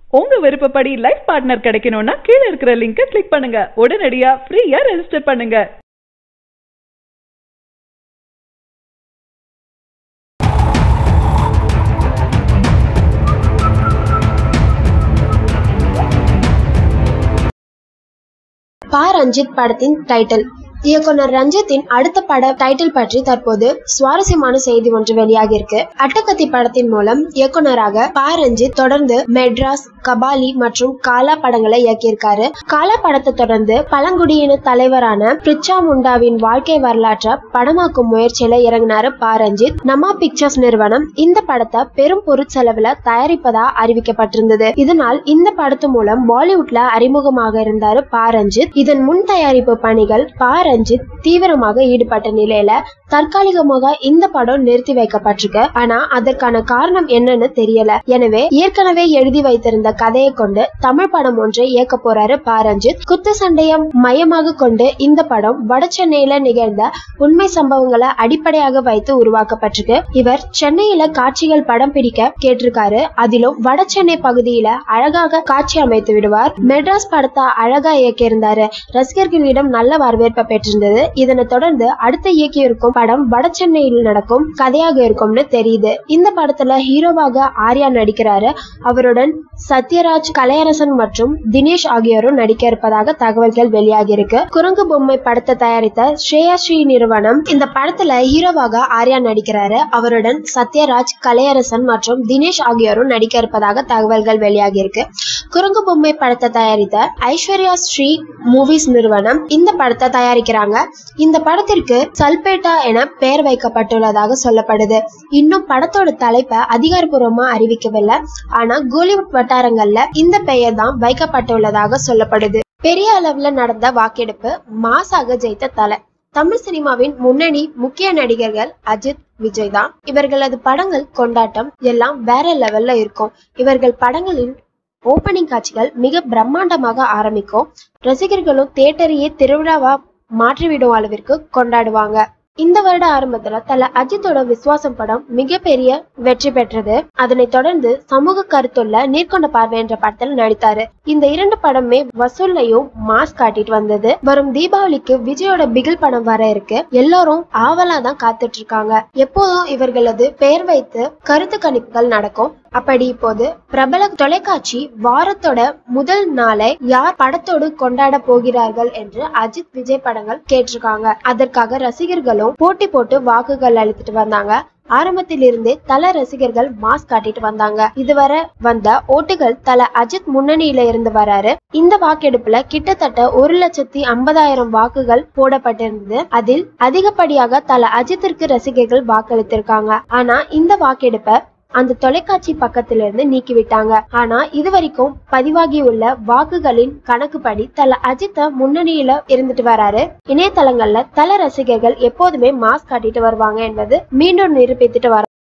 உங்க விருப்பப்படி life partner கிடைக்கணும்னா கீழ இருக்கிற லிங்கை கிளிக் பண்ணுங்க உடனடியா ஃப்ரீயா ரெஜிஸ்டர் பண்ணுங்க பா ரஞ்சித் படத்தின் டைட்டில் இயக்குனர் ரஞ்சித்தின் அடுத்த பட டைட்டில் பற்றி தற்போது சுவாரஸ்யமான செய்தி ஒன்று வெளியாகியிருக்கு அட்டகத்தி படத்தின் மூலம் இயக்குனராக பா ரஞ்சித் தொடர்ந்து மெட்ராஸ் கபாலி மற்றும் காலா படங்களை இயக்கியிருக்காரு காலா படத்தை தொடர்ந்து பழங்குடியின தலைவரான பிரிச்சா முண்டாவின் வாழ்க்கை வரலாற்றை படமாக்கும் முயற்சியில இறங்கினாரு பா ரஞ்சித் நமா பிக்சர்ஸ் நிறுவனம் இந்த படத்தை பெரும் பொருட்செலவுல தயாரிப்பதா அறிவிக்கப்பட்டிருந்தது இதனால் இந்த படத்து மூலம் பாலிவுட்ல அறிமுகமாக இருந்தாரு பா ரஞ்சித் இதன் முன் தயாரிப்பு பணிகள் பா ரஞ்சித் தீவிரமாக ஈடுபட்ட நிலையில தற்காலிகமாக இந்த படம் நிறுத்தி வைக்கப்பட்டிருக்கு ஆனா அதற்கான காரணம் என்னன்னு தெரியல எனவே ஏற்கனவே எழுதி வைத்திருந்த கதையை கொண்டு தமிழ் படம் ஒன்றை இயக்க போறாரு பா ரஞ்சித் குத்து சண்டையை மையமாக கொண்டு இந்த படம் வட சென்னையில நிகழ்ந்த உண்மை சம்பவங்களை அடிப்படையாக வைத்து உருவாக்கப்பட்டிருக்கு இவர் சென்னையில காட்சிகள் படம் பிடிக்க கேட்டிருக்காரு அதிலும் வட சென்னை பகுதியில அழகாக காட்சி அமைத்து விடுவார் மெட்ராஸ் படத்தை அழகா இயக்கியிருந்தாரு ரசிகர்களிடம் நல்ல வரவேற்பை பெற்றிருந்தது இதனை தொடர்ந்து அடுத்த இயக்கியிருக்கும் படம் வட சென்னையில் நடக்கும் கதையாக இருக்கும்னு தெரியுது இந்த படத்துல ஹீரோவாக ஆர்யா நடிக்கிறாரு அவருடன் சத்யராஜ் கலையரசன் மற்றும் தினேஷ் ஆகியோரும் நடிக்க இருப்பதாக தகவல்கள் வெளியாகி இருக்கு குரங்கு பொம்மை படத்தை தயாரித்த ஸ்ரேயா ஸ்ரீ நிறுவனம் இந்த படத்துல ஹீரோவாக ஆர்யா நடிக்கிறாரு அவருடன் சத்யராஜ் கலையரசன் மற்றும் தினேஷ் ஆகியோரும் நடிக்க இருப்பதாக தகவல்கள் வெளியாகி இருக்கு குரங்கு பொம்மை படத்தை தயாரித்த ஐஸ்வர்யா ஸ்ரீ மூவிஸ் நிறுவனம் இந்த படத்தை தயாரிக்கிறாங்க இந்த படத்திற்கு சல்பேட்டா என பெயர் வைக்கப்பட்டுள்ளதாக சொல்லப்படுது இன்னும் படத்தோட தலைப்பை அதிகாரப்பூர்வமா அறிவிக்கவில்லை ஆனா கோலிவுட் வட்டாரங்கள்ல இந்த பெயர் தான் வைக்கப்பட்டுள்ளதாக சொல்லப்படுது பெரிய அளவுல நடந்த வாக்கெடுப்பு மாசாக ஜெயித்த தலை தமிழ் சினிமாவின் முன்னணி முக்கிய நடிகர்கள் அஜித் விஜய் தான் இவர்களது படங்கள் கொண்டாட்டம் எல்லாம் வேற லெவல்ல இருக்கும் இவர்கள் படங்களின் ஓப்பனிங் காட்சிகள் மிக பிரம்மாண்டமாக ஆரம்பிக்கும் ரசிகர்களும் தியேட்டரையே திருவிழாவா மாற்றிவிடும் அளவிற்கு கொண்டாடுவாங்க இந்த வருட ஆரம்பத்துல தல அஜித்தோட விசுவாசம் படம் மிகப்பெரிய வெற்றி பெற்றது அதனைத் தொடர்ந்து சமூக கருத்துள்ள நீர்கொண்ட பார்வை என்ற படத்தில் நடித்தாரு இந்த இரண்டு படமே வசூல்லையும் மாஸ் காட்டிட்டு வந்தது வரும் தீபாவளிக்கு விஜயோட பிகில் படம் வர இருக்கு எல்லாரும் ஆவலா தான் காத்துட்டு இருக்காங்க எப்போதும் இவர்களது பெயர் வைத்து கருத்து கணிப்புகள் நடக்கும் அப்படி இப்போது பிரபல தொலைக்காட்சி வாரத்தோட முதல் நாளை யார் படத்தோடு கொண்டாட போகிறார்கள் என்று அஜித் விஜய் படங்கள் கேட்டிருக்காங்க அதற்காக ரசிகர்களும் போட்டி போட்டு வாக்குகள் அளித்துட்டு வந்தாங்க ஆரம்பத்தில் இருந்தே தல ரசிகர்கள் மாஸ் காட்டிட்டு வந்தாங்க இதுவரை வந்த ஓட்டுகள் தல அஜித் முன்னணியில இருந்து வராரு இந்த வாக்கெடுப்புல கிட்டத்தட்ட ஒரு லட்சத்தி ஐம்பதாயிரம் வாக்குகள் போடப்பட்டிருந்தது அதில் அதிகப்படியாக தல அஜித்திற்கு ரசிகர்கள் வாக்களித்திருக்காங்க ஆனா இந்த வாக்கெடுப்பை அந்த தொலைக்காட்சி பக்கத்திலிருந்து நீக்கிவிட்டாங்க ஆனா இதுவரைக்கும் பதிவாகியுள்ள வாக்குகளின் கணக்குப்படி தல அஜித்த முன்னணியில இருந்துட்டு வராரு இணையதளங்கள்ல தல ரசிகர்கள் எப்போதுமே மாஸ்க் காட்டிட்டு வருவாங்க என்பது மீண்டும் நிரூபித்துட்டு வர